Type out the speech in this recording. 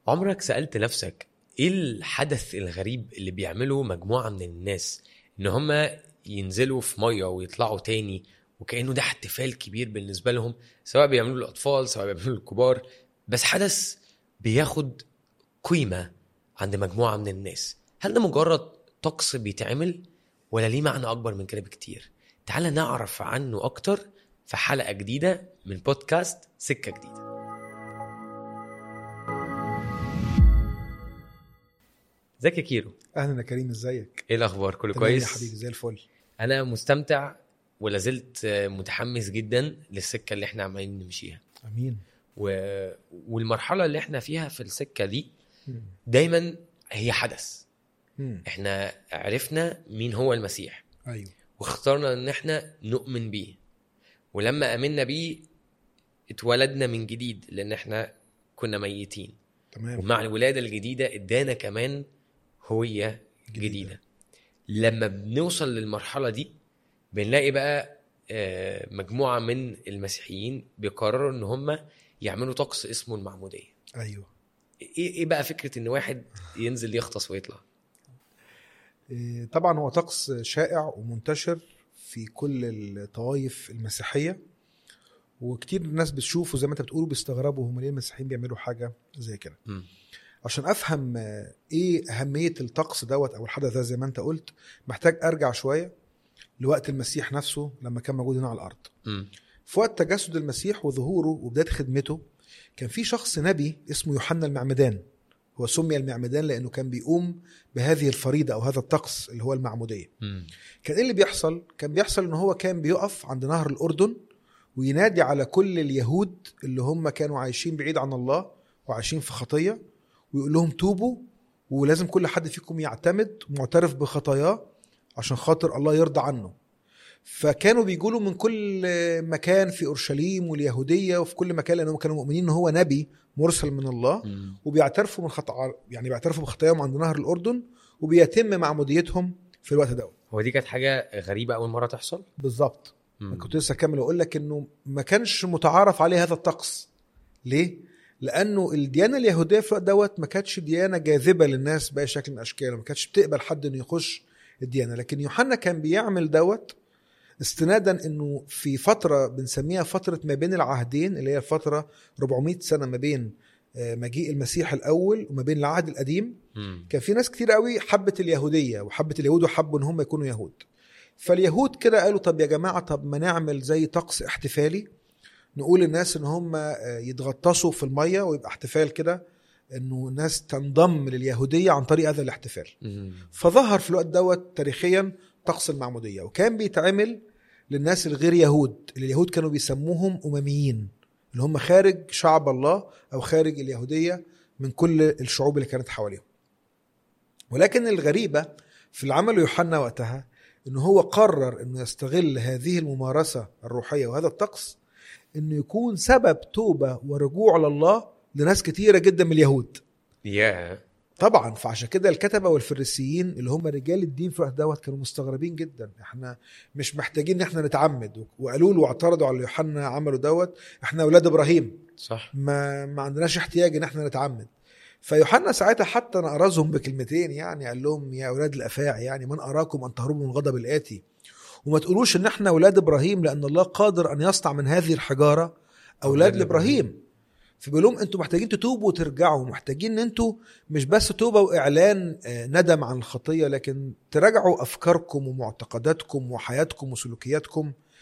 عمرك سألت نفسك ايه الحدث الغريب اللي بيعمله مجموعة من الناس ان هم ينزلوا في مية ويطلعوا تاني وكأنه ده احتفال كبير بالنسبة لهم سواء بيعملوا للأطفال سواء بيعملوا للكبار بس حدث بياخد قيمة عند مجموعة من الناس هل ده مجرد طقس بيتعمل ولا ليه معنى أكبر من كده بكتير تعال نعرف عنه أكتر في حلقة جديدة من بودكاست سكة جديدة ازيك يا كيرو اهلا يا كريم ازيك ايه الاخبار كله تمام كويس يا حبيبي زي الفل انا مستمتع ولا زلت متحمس جدا للسكه اللي احنا عمالين نمشيها امين و... والمرحله اللي احنا فيها في السكه دي مم. دايما هي حدث مم. احنا عرفنا مين هو المسيح ايوه واخترنا ان احنا نؤمن بيه ولما امنا بيه اتولدنا من جديد لان احنا كنا ميتين تمام ومع الولاده الجديده ادانا كمان هويه جديده, جديدة. جديدة. لما بنوصل للمرحله دي بنلاقي بقى آه، مجموعه من المسيحيين بيقرروا ان هم يعملوا طقس اسمه المعموديه ايوه ايه ايه بقى فكره ان واحد ينزل يغطس ويطلع إيه، طبعا هو طقس شائع ومنتشر في كل الطوائف المسيحيه وكتير ناس بتشوفه زي ما انت بتقول بيستغربوا هم ليه المسيحيين بيعملوا حاجه زي كده مم. عشان افهم آه، ايه اهميه الطقس دوت او الحدث ده زي ما انت قلت محتاج ارجع شويه لوقت المسيح نفسه لما كان موجود هنا على الارض مم. في وقت تجسد المسيح وظهوره وبدايه خدمته كان في شخص نبي اسمه يوحنا المعمدان هو سمي المعمدان لانه كان بيقوم بهذه الفريضه او هذا الطقس اللي هو المعموديه مم. كان ايه اللي بيحصل كان بيحصل ان هو كان بيقف عند نهر الاردن وينادي على كل اليهود اللي هم كانوا عايشين بعيد عن الله وعايشين في خطيه ويقول لهم توبوا ولازم كل حد فيكم يعتمد معترف بخطاياه عشان خاطر الله يرضى عنه فكانوا بيقولوا من كل مكان في اورشليم واليهوديه وفي كل مكان لانهم كانوا مؤمنين ان هو نبي مرسل من الله مم. وبيعترفوا من خطأ يعني بيعترفوا بخطاياهم عند نهر الاردن وبيتم معموديتهم في الوقت ده هو دي كانت حاجه غريبه اول مره تحصل بالظبط مم. كنت لسه اكمل واقول لك انه ما كانش متعارف عليه هذا الطقس ليه لانه الديانه اليهوديه في الوقت دوت ما كانتش ديانه جاذبه للناس باي شكل من الاشكال وما كانتش بتقبل حد انه يخش الديانه لكن يوحنا كان بيعمل دوت استنادا انه في فتره بنسميها فتره ما بين العهدين اللي هي فتره 400 سنه ما بين آه، مجيء المسيح الاول وما بين العهد القديم مم. كان في ناس كتير قوي حبت اليهوديه وحبت اليهود وحبوا ان هم يكونوا يهود فاليهود كده قالوا طب يا جماعه طب ما نعمل زي طقس احتفالي نقول للناس ان هم آه، يتغطسوا في الميه ويبقى احتفال كده انه الناس تنضم لليهوديه عن طريق هذا الاحتفال مم. فظهر في الوقت دوت تاريخيا طقس المعموديه وكان بيتعمل للناس الغير يهود اللي اليهود كانوا بيسموهم امميين اللي هم خارج شعب الله او خارج اليهوديه من كل الشعوب اللي كانت حواليهم ولكن الغريبه في اللي عمله يوحنا وقتها انه هو قرر انه يستغل هذه الممارسه الروحيه وهذا الطقس انه يكون سبب توبه ورجوع لله لناس كتيره جدا من اليهود يا طبعا فعشان كده الكتبه والفريسيين اللي هم رجال الدين في الوقت دوت كانوا مستغربين جدا احنا مش محتاجين ان احنا نتعمد وقالوا له واعترضوا على اللي يوحنا عملوا دوت احنا اولاد ابراهيم صح ما ما عندناش احتياج ان احنا نتعمد فيوحنا ساعتها حتى نقرزهم بكلمتين يعني قال لهم يا اولاد الافاعي يعني من اراكم ان تهربوا من غضب الاتي وما تقولوش ان احنا اولاد ابراهيم لان الله قادر ان يصنع من هذه الحجاره اولاد أولاد لابراهيم فبيقول لهم انتوا محتاجين تتوبوا وترجعوا محتاجين ان انتوا مش بس توبه واعلان آه، ندم عن الخطيه لكن تراجعوا افكاركم ومعتقداتكم وحياتكم وسلوكياتكم